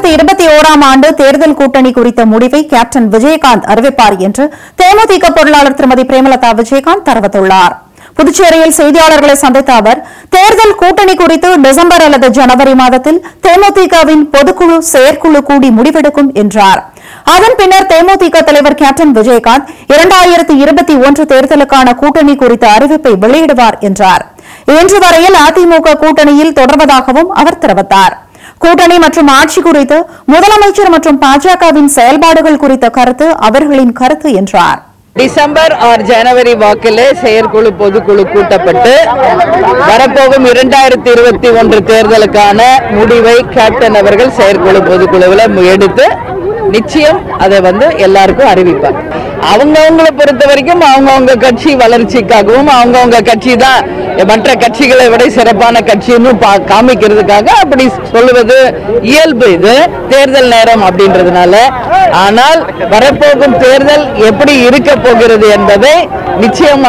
இரண்டாயிரத்தி இருபத்தி ஓராம் ஆண்டு தேர்தல் கூட்டணி குறித்த முடிவை கேப்டன் விஜயகாந்த் அறிவிப்பார் என்று தேமுதிக பொருளாளர் திருமதி பிரேமலதா விஜயகாந்த் தெரிவித்துள்ளார் புதுச்சேரியில் செய்தியாளர்களை சந்தித்த அவர் தேர்தல் கூட்டணி குறித்து டிசம்பர் அல்லது ஜனவரி மாதத்தில் தேமுதிகவின் பொதுக்குழு செயற்குழு கூடி முடிவெடுக்கும் என்றார் அதன் பின்னர் தேமுதிக தலைவர் கேப்டன் விஜயகாந்த் இரண்டாயிரத்தி இருபத்தி ஒன்று தேர்தலுக்கான கூட்டணி குறித்த அறிவிப்பை வெளியிடுவார் என்றார் இன்று வரையில் அதிமுக கூட்டணியில் தொடர்வதாகவும் அவர் தெரிவித்தார் கூட்டணி மற்றும் ஆட்சி குறித்து முதலமைச்சர் மற்றும் பாஜகவின் செயல்பாடுகள் குறித்த கருத்து அவர்களின் கருத்து என்றார் டிசம்பர் ஆர் ஜனவரி வாக்கில் செயற்குழு பொதுக்குழு கூட்டப்பட்டு வரப்போகும் இரண்டாயிரத்தி இருபத்தி ஒன்று தேர்தலுக்கான முடிவை கேப்டன் அவர்கள் செயற்குழு பொதுக்குழுவில் எடுத்து நிச்சயம் அதை வந்து எல்லாருக்கும் அறிவிப்பார் அவங்கவுங்களை பொறுத்த வரைக்கும் அவங்கவுங்க கட்சி வளர்ச்சிக்காகவும் அவங்கவுங்க கட்சி தான் மற்ற கட்சிகளை விட சிறப்பான கட்சின்னு பா காமிக்கிறதுக்காக அப்படி சொல்லுவது இயல்பு இது தேர்தல் நேரம் அப்படின்றதுனால ஆனால் வரப்போகும் தேர்தல் எப்படி இருக்க போகிறது என்பதை நிச்சயமா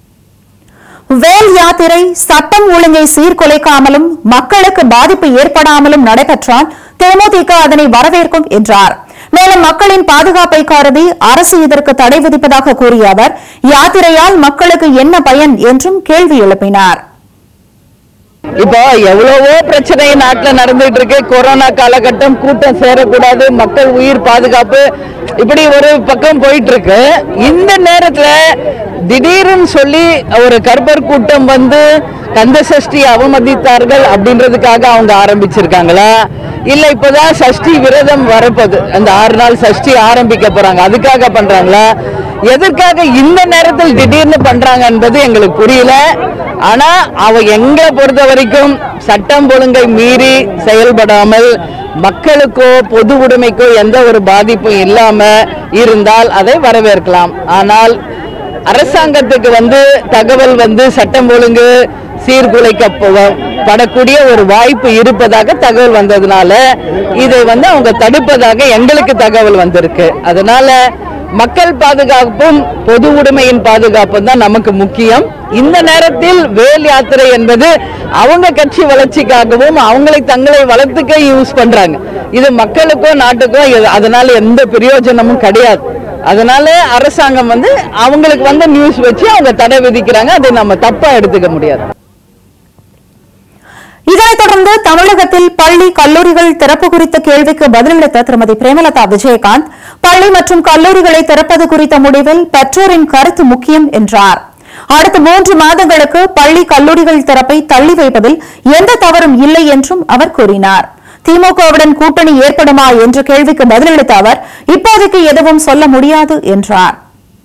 வேல் யாத்திரை சட்டம் ஒழுங்கை சீர்குலைக்காமலும் மக்களுக்கு பாதிப்பு ஏற்படாமலும் நடைபெற்றால் தேமுதிக அதனை வரவேற்கும் என்றார் மேலும் மக்களின் பாதுகாப்பை கருதி அரசு இதற்கு தடை விதிப்பதாக கூறிய அவர் யாத்திரையால் மக்களுக்கு என்ன பயன் என்றும் கேள்வி எழுப்பினார் இப்போ எவ்வளவோ பிரச்சனை நாட்டுல நடந்துட்டு இருக்கு கொரோனா காலகட்டம் கூட்டம் சேரக்கூடாது மக்கள் உயிர் பாதுகாப்பு இப்படி ஒரு பக்கம் போயிட்டு இருக்கு இந்த நேரத்துல திடீர்னு சொல்லி ஒரு கர்ப்பர் கூட்டம் வந்து கந்த சஷ்டி அவமதித்தார்கள் அப்படின்றதுக்காக அவங்க ஆரம்பிச்சிருக்காங்களா இல்ல இப்பதான் சஷ்டி விரதம் வரப்போகுது அந்த ஆறு நாள் சஷ்டி ஆரம்பிக்க போறாங்க அதுக்காக பண்றாங்களா எதற்காக இந்த நேரத்தில் திடீர்னு பண்றாங்க என்பது எங்களுக்கு புரியல ஆனா அவ எங்களை பொறுத்த வரைக்கும் சட்டம் ஒழுங்கை மீறி செயல்படாமல் மக்களுக்கோ பொது உடைமைக்கோ எந்த ஒரு பாதிப்பும் இல்லாம இருந்தால் அதை வரவேற்கலாம் ஆனால் அரசாங்கத்துக்கு வந்து தகவல் வந்து சட்டம் ஒழுங்கு சீர்குலைக்க ப- படக்கூடிய ஒரு வாய்ப்பு இருப்பதாக தகவல் வந்ததுனால இதை வந்து அவங்க தடுப்பதாக எங்களுக்கு தகவல் வந்திருக்கு அதனால மக்கள் பாதுகாப்பும் பொது உடைமையின் பாதுகாப்பும் தான் நமக்கு முக்கியம் இந்த நேரத்தில் வேல் யாத்திரை என்பது அவங்க கட்சி வளர்ச்சிக்காகவும் அவங்களை தங்களை வளர்த்துக்க யூஸ் பண்றாங்க இது மக்களுக்கோ நாட்டுக்கோ இது- அதனால எந்த பிரயோஜனமும் கிடையாது அதனால அரசாங்கம் வந்து அவங்களுக்கு வந்து நியூஸ் வச்சு அவங்க தடை விதிக்கிறாங்க அதை நம்ம தப்பா எடுத்துக்க முடியாது இதனைத் தொடர்ந்து தமிழகத்தில் பள்ளி கல்லூரிகள் திறப்பு குறித்த கேள்விக்கு பதிலளித்த திருமதி பிரேமலதா விஜயகாந்த் பள்ளி மற்றும் கல்லூரிகளை திறப்பது குறித்த முடிவில் பெற்றோரின் கருத்து முக்கியம் என்றார் அடுத்த மூன்று மாதங்களுக்கு பள்ளி கல்லூரிகள் திறப்பை தள்ளி வைப்பதில் எந்த தவறும் இல்லை என்றும் அவர் கூறினார் திமுகவுடன் கூட்டணி ஏற்படுமா என்ற கேள்விக்கு பதிலளித்த அவர் இப்போதைக்கு எதுவும் சொல்ல முடியாது என்றார்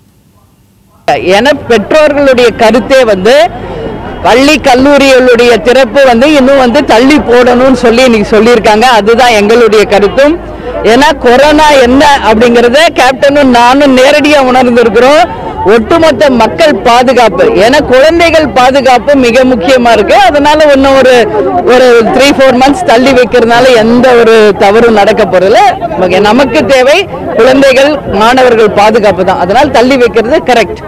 என பெற்றோர்களுடைய கருத்தே வந்து பள்ளி கல்லூரிகளுடைய திறப்பு வந்து இன்னும் வந்து தள்ளி போடணும்னு சொல்லி இன்னைக்கு சொல்லியிருக்காங்க அதுதான் எங்களுடைய கருத்தும் ஏன்னா கொரோனா என்ன அப்படிங்கறத கேப்டனும் நானும் நேரடியா உணர்ந்திருக்கிறோம் ஒட்டுமொத்த மக்கள் பாதுகாப்பு ஏன்னா குழந்தைகள் பாதுகாப்பு மிக முக்கியமா இருக்கு அதனால இன்னும் ஒரு ஒரு த்ரீ ஃபோர் மந்த்ஸ் தள்ளி வைக்கிறதுனால எந்த ஒரு தவறும் நடக்க போறதில்ல நமக்கு- நமக்கு தேவை குழந்தைகள் மாணவர்கள் பாதுகாப்பு தான் அதனால் தள்ளி வைக்கிறது கரெக்ட்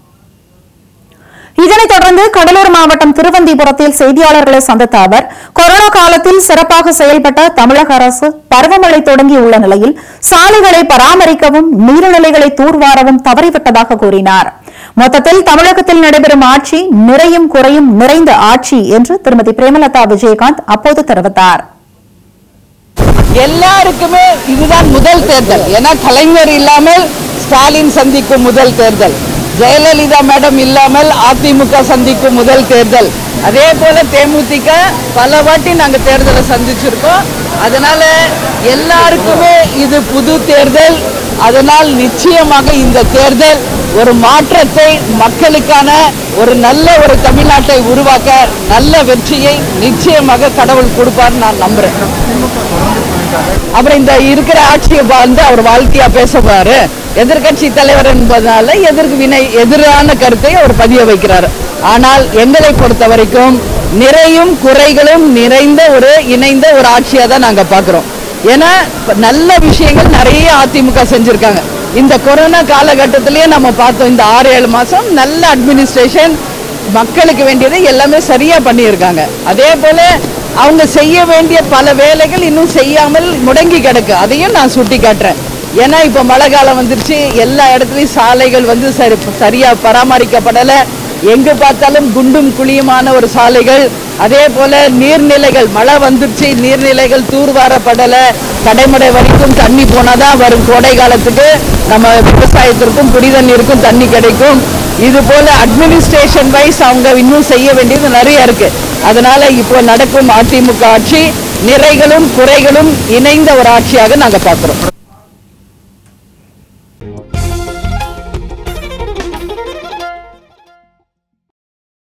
இதனைத் தொடர்ந்து கடலூர் மாவட்டம் திருவந்திபுரத்தில் செய்தியாளர்களை சந்தித்த அவர் கொரோனா காலத்தில் சிறப்பாக செயல்பட்ட தமிழக அரசு பருவமழை தொடங்கியுள்ள நிலையில் சாலைகளை பராமரிக்கவும் நீர்நிலைகளை தூர்வாரவும் தவறிவிட்டதாக கூறினார் மொத்தத்தில் தமிழகத்தில் நடைபெறும் ஆட்சி நிறையும் குறையும் நிறைந்த ஆட்சி என்று திருமதி பிரேமலதா விஜயகாந்த் அப்போது தெரிவித்தார் எல்லாருக்குமே இதுதான் முதல் தேர்தல் ஏன்னா கலைஞர் இல்லாமல் ஸ்டாலின் சந்திக்கும் முதல் தேர்தல் ஜெயலலிதா மேடம் இல்லாமல் அதிமுக சந்திக்கும் முதல் தேர்தல் அதே போல தேமுதிக பல வாட்டி நாங்க தேர்தலை சந்திச்சிருக்கோம் அதனால எல்லாருக்குமே இது புது தேர்தல் அதனால் நிச்சயமாக இந்த தேர்தல் ஒரு மாற்றத்தை மக்களுக்கான ஒரு நல்ல ஒரு தமிழ்நாட்டை உருவாக்க நல்ல வெற்றியை நிச்சயமாக கடவுள் கொடுப்பார் நான் நம்புறேன் அப்புறம் இந்த இருக்கிற ஆட்சியை வந்து அவர் வாழ்க்கையா பேசுவாரு எதிர்க்கட்சி தலைவர் என்பதனால எதிர்க்கு வினை எதிரான கருத்தை அவர் பதிய வைக்கிறார் ஆனால் எங்களை பொறுத்த வரைக்கும் நிறையும் குறைகளும் நிறைந்த ஒரு இணைந்த ஒரு ஆட்சியா தான் நாங்க பார்க்கிறோம் ஏன்னா இப்ப நல்ல விஷயங்கள் நிறைய அதிமுக செஞ்சிருக்காங்க இந்த கொரோனா காலகட்டத்திலேயே நம்ம பார்த்தோம் இந்த ஆறு ஏழு மாசம் நல்ல அட்மினிஸ்ட்ரேஷன் மக்களுக்கு வேண்டியதை எல்லாமே சரியா பண்ணியிருக்காங்க அதே போல அவங்க செய்ய வேண்டிய பல வேலைகள் இன்னும் செய்யாமல் முடங்கி கிடக்கு அதையும் நான் சுட்டி காட்டுறேன் ஏன்னா இப்போ மழை காலம் வந்துருச்சு எல்லா இடத்துலையும் சாலைகள் வந்து சரி சரியா பராமரிக்கப்படலை எங்கு பார்த்தாலும் குண்டும் குழியுமான ஒரு சாலைகள் அதே போல நீர்நிலைகள் மழை வந்துருச்சு நீர்நிலைகள் தூர்வாரப்படலை கடைமடை வரைக்கும் தண்ணி போனாதான் வரும் கோடை காலத்துக்கு நம்ம விவசாயத்திற்கும் குடி தண்ணீருக்கும் தண்ணி கிடைக்கும் இது போல அட்மினிஸ்ட்ரேஷன் வைஸ் அவங்க இன்னும் செய்ய வேண்டியது நிறைய இருக்கு அதனால இப்போ நடக்கும் அதிமுக ஆட்சி நிறைகளும் குறைகளும் இணைந்த ஒரு ஆட்சியாக நாங்க பார்க்கிறோம்